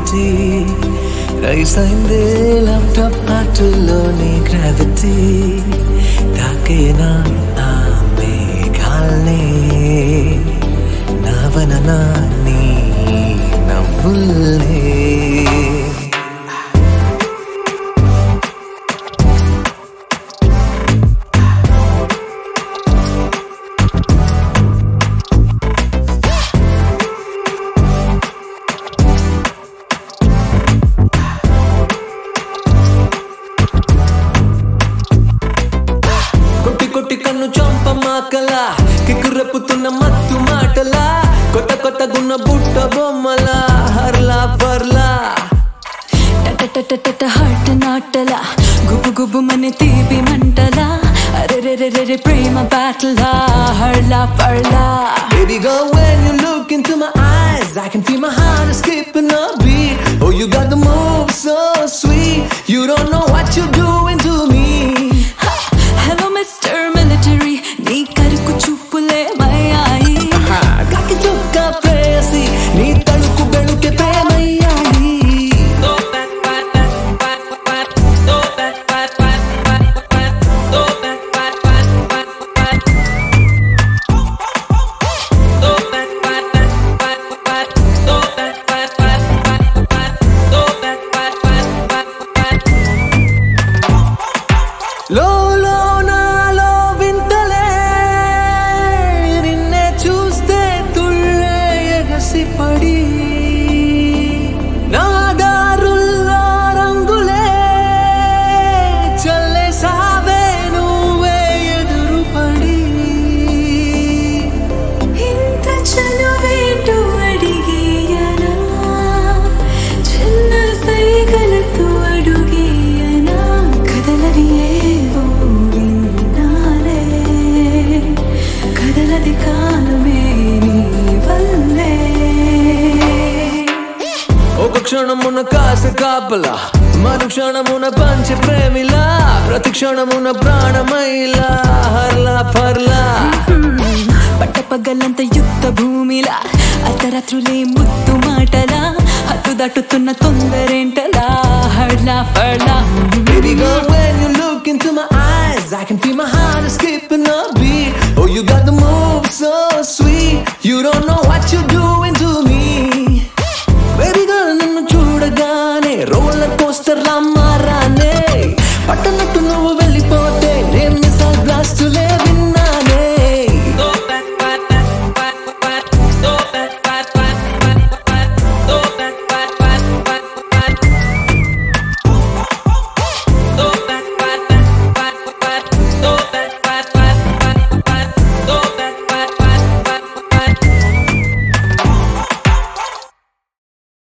Gravity rise అయిందే laptop ఆటల్లోని gravity తాకేనా ఆ మేఘాల్ని నవన నీ నవ్వుల్నే కొట్టి కొట్టి కన్ను చంప మాకల కిక్కు రెప్పుతున్న మత్తు మాటలా కొత్త కొత్త గున్న బుట్ట బొమ్మల హర్లా ఫర్లా టటటటటట హార్ట్ నాటల గుబు గుబు మన తీపి మంటల అరెరెరెరె ప్రేమ బ్యాటలా హర్లా పర్లా Baby girl, when you look into my eyes, I can feel my heart is skipping a beat. Oh, you got the move so sweet. You don't know what you're doing to me. Hello mister military నీ కరుకు చూపులే మయాయి కాకి చుక్క ప్రేసి నీ తడుకు బెళుకే ప్రేమయ్యాయి లోలో నాలో వింతలే నిన్నే చూస్తే తుళ్ళే ఎగసి పడి నా దారుల్లో రంగులే చల్లే సావే నువ్వే ఎదురు పడి ఇంత చనువేంటో అడిగేయనా చిన్న సైగలతో అడుగేయనా కదలది ఏవో విన్నాలే కదలది కాలమే నీ వల్లే ఒక క్షణమున కాస కాపలా మరు క్షణమున పంచ ప్రేమిలా ప్రతి క్షణమున ప్రాణమైలా హర్లా ఫర్లా పట్టపగలంత యుద్ధ భూమిలా అర్ధరాత్రులే ముద్దు మాటలా హద్దు దాటుతున్న తొందరేంటలా హడ్లా ఫడ్లా Baby girl, when you look into my